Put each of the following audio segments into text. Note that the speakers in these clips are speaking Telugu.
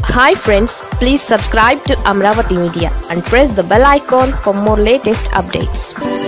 hi friends please subscribe to Amaravati media and press the bell icon for more latest updates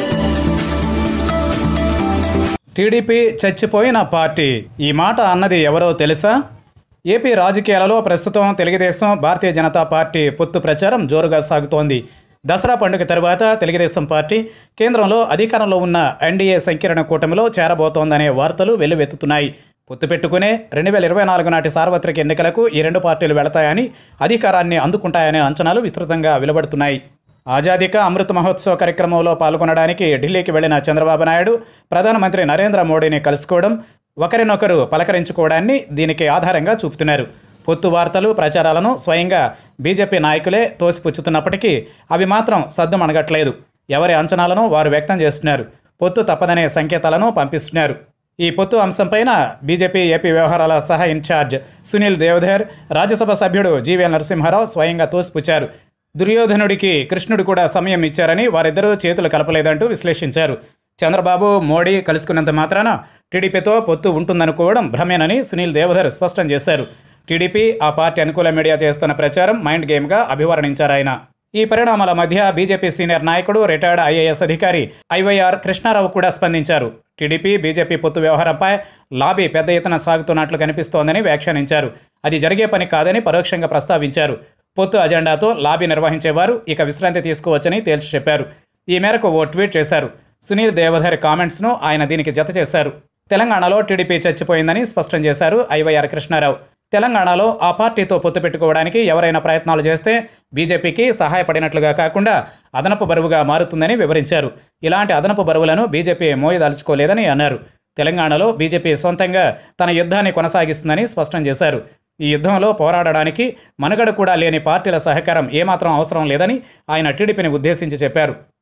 TDP చచ్చిపోయిన పార్టీ ఈ మాట అన్నది ఎవరో తెలుసా ఏపీ రాజకీయాలలో ప్రస్తుతం తెలుగుదేశం భారతీయ జనతా పార్టీ పొత్తు ప్రచారం జోరుగా సాగుతోంది దసరా పండుగ తర్వాత తెలుగుదేశం పార్టీ కేంద్రంలో అధికారంలో ఉన్న ఎన్డీఏ సంకీర్ణ కూటమిలో చేరబోతోందనే వార్తలు వెల్లువెత్తుతున్నాయి పొత్తు పెట్టుకునే రెండు వేల ఇరవై నాలుగు నాటి సార్వత్రిక ఎన్నికలకు ఈ రెండు పార్టీలు వెళతాయని అధికారాన్ని అందుకుంటాయనే అంచనాలు విస్తృతంగా వెలువడుతున్నాయి ఆజాదీక అమృత్ మహోత్సవ కార్యక్రమంలో పాల్గొనడానికి ఢిల్లీకి వెళ్లిన చంద్రబాబు నాయుడు ప్రధానమంత్రి నరేంద్ర మోడీని కలుసుకోవడం ఒకరినొకరు పలకరించుకోవడాన్ని దీనికి ఆధారంగా చూపుతున్నారు పొత్తు వార్తలు ప్రచారాలను స్వయంగా బీజేపీ నాయకులే తోసిపుచ్చుతున్నప్పటికీ అవి మాత్రం సద్దుమణగట్లేదు ఎవరి అంచనాలను వారు వ్యక్తం చేస్తున్నారు పొత్తు తప్పదనే సంకేతాలను పంపిస్తున్నారు ఈ పొత్తు అంశంపైన బీజేపీ ఏపీ వ్యవహారాల సహా ఇన్ఛార్జ్ సునీల్ దేవధర్ రాజ్యసభ సభ్యుడు జీవీఎల్ నరసింహారావు స్వయంగా తోసిపుచ్చారు దుర్యోధనుడికి కృష్ణుడు కూడా సమయం ఇచ్చారని వారిద్దరూ చేతులు కలపలేదంటూ విశ్లేషించారు చంద్రబాబు మోడీ కలుసుకున్నంత మాత్రాన టీడీపీతో పొత్తు ఉంటుందనుకోవడం భ్రమేనని సునీల్ దేవధర్ స్పష్టం చేశారు టీడీపీ ఆ పార్టీ అనుకూల మీడియా చేస్తున్న ప్రచారం మైండ్ గేమ్గా అభివర్ణించారు ఆయన ఈ పరిణామాల మధ్య బీజేపీ సీనియర్ నాయకుడు రిటైర్డ్ ఐఏఎస్ అధికారి ఐవైఆర్ కృష్ణారావు కూడా స్పందించారు టీడీపీ బీజేపీ పొత్తు వ్యవహారంపై లాబీ పెద్ద ఎత్తున సాగుతున్నట్లు కనిపిస్తోందని వ్యాఖ్యానించారు అది జరిగే పని కాదని పరోక్షంగా ప్రస్తావించారు పొత్తు అజెండాతో లాబీ నిర్వహించేవారు ఇక విశ్రాంతి తీసుకోవచ్చని తేల్చి చెప్పారు ఈ మేరకు ఓ ట్వీట్ చేశారు సునీల్ దేవధర్ కామెంట్స్ను ఆయన దీనికి జత చేశారు తెలంగాణలో టీడీపీ చచ్చిపోయిందని స్పష్టం చేశారు ఐవైఆర్ కృష్ణారావు తెలంగాణలో ఆ పార్టీతో పొత్తు పెట్టుకోవడానికి ఎవరైనా ప్రయత్నాలు చేస్తే బీజేపీకి సహాయపడినట్లుగా కాకుండా అదనపు బరువుగా మారుతుందని వివరించారు ఇలాంటి అదనపు బరువులను బీజేపీ మోయదలుచుకోలేదని అన్నారు తెలంగాణలో బీజేపీ సొంతంగా తన యుద్ధాన్ని కొనసాగిస్తుందని స్పష్టం చేశారు ఈ యుద్ధంలో పోరాడడానికి మనుగడ కూడా లేని పార్టీల సహకారం ఏమాత్రం అవసరం లేదని ఆయన టీడీపీని ఉద్దేశించి చెప్పారు